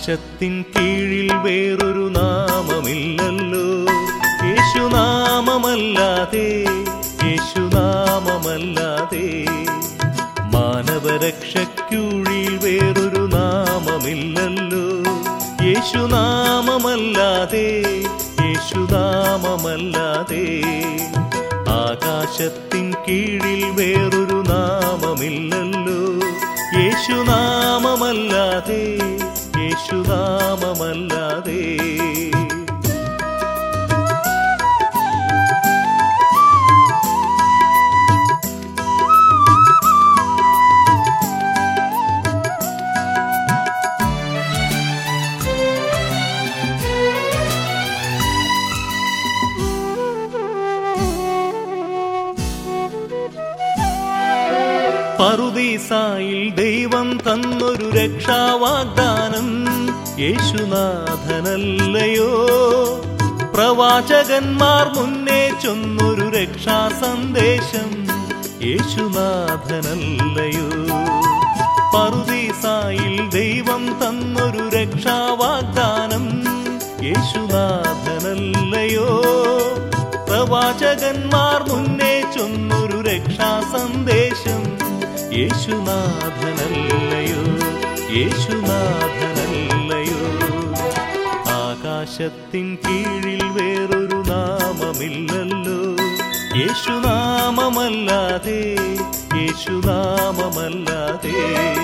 ആകാശത്തിൻ കീഴിൽ വേറൊരു നാമമില്ലല്ലോ യേശുനാമമല്ലാതെ യേശുനാമമല്ലാതെ മാനവരക്ഷയ്ക്കുഴിൽ വേറൊരു നാമമില്ലല്ലോ യേശുനാമമല്ലാതെ യേശുനാമമല്ലാതെ ആകാശത്തിൻ കീഴിൽ വേറൊരു നാമമില്ലല്ലോ യേശുനാമമല്ലാതെ യേശുനാമമല്ലാതെ പറുദീസായിൽ ദൈവം തന്നൊരു രക്ഷാവാഗ്ദാനം യേശുനാഥനല്ലയോ പ്രവാചകന്മാർ മുന്നേ ചൊന്നൊരു രക്ഷാ സന്ദേശം യേശുനാഥനല്ലയോ പറുദീസായിൽ ദൈവം തന്നൊരു രക്ഷാവാഗ്ദാനം യേശുനാഥനല്ലയോ പ്രവാചകന്മാർ മുന്നേ ചൊന്നൊരു രക്ഷാ സന്ദേശം യേശുനാഥനല്ലയോ യേശുനാഥനല്ലയോ ആകാശത്തിൻ കീഴിൽ വേറൊരു നാമമില്ലല്ലോ യേശുനാമമല്ലാതെ യേശുനാമമല്ലാതെ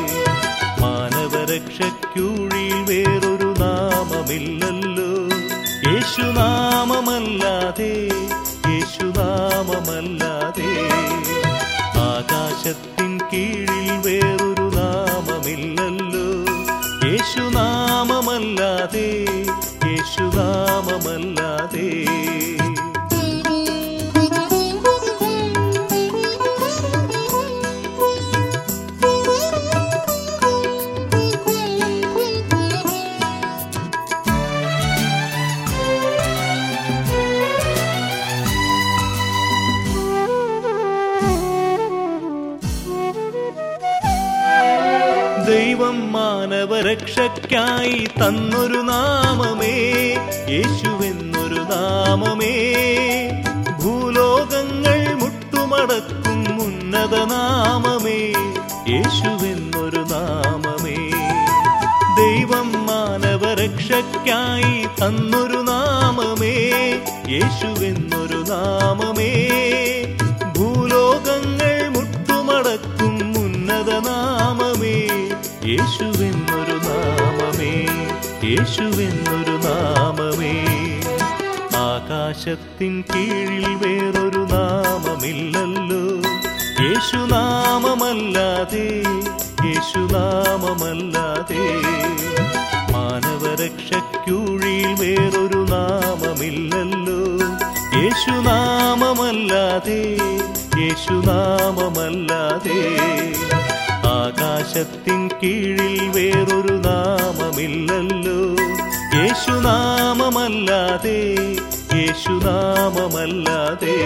മാനവരക്ഷയ്ക്കുഴിൽ വേറൊരു നാമമില്ലല്ലോ യേശുനാമമല്ലാതെ യേശുനാമമല്ലാതെ ആകാശത്തിൻ കീഴിൽ വേറൊരു നാമമില്ലല്ലോ യേശുനാമമല്ലാതെ യേശുനാമമല്ലാതെ ദൈവം മാനവരക്ഷയ്ക്കായി തന്നൊരു നാമമേ യേശുവെന്നൊരു നാമമേ ഭൂലോകങ്ങൾ മുട്ടുമടക്കും ഉന്നത നാമമേ യേശുവെന്നൊരു നാമമേ ദൈവം മാനവരക്ഷയ്ക്കായി തന്നൊരു നാമമേ യേശുവെന്നൊരു നാമമേ ഭൂലോകങ്ങൾ മുട്ടുമടക്കും ഉന്നത നാമമേ യേശുവെന്നൊരു നാമമേ യേശുവെന്നൊരു നാമമേ ആകാശത്തിൻ കീഴിൽ വേറൊരു നാമമില്ലല്ലോ യേശുനാമമല്ലാതെ യേശുനാമമല്ലാതെ മാനവരക്ഷയ്ക്കുഴിൽ വേറൊരു നാമമില്ലല്ലോ യേശുനാമമല്ലാതെ യേശുനാമമല്ലാതെ ആകാശത്തിൻ കീഴിൽ വേറൊരു നാമമില്ലല്ലോ യേശുനാമമല്ലാതെ യേശുനാമമല്ലാതെ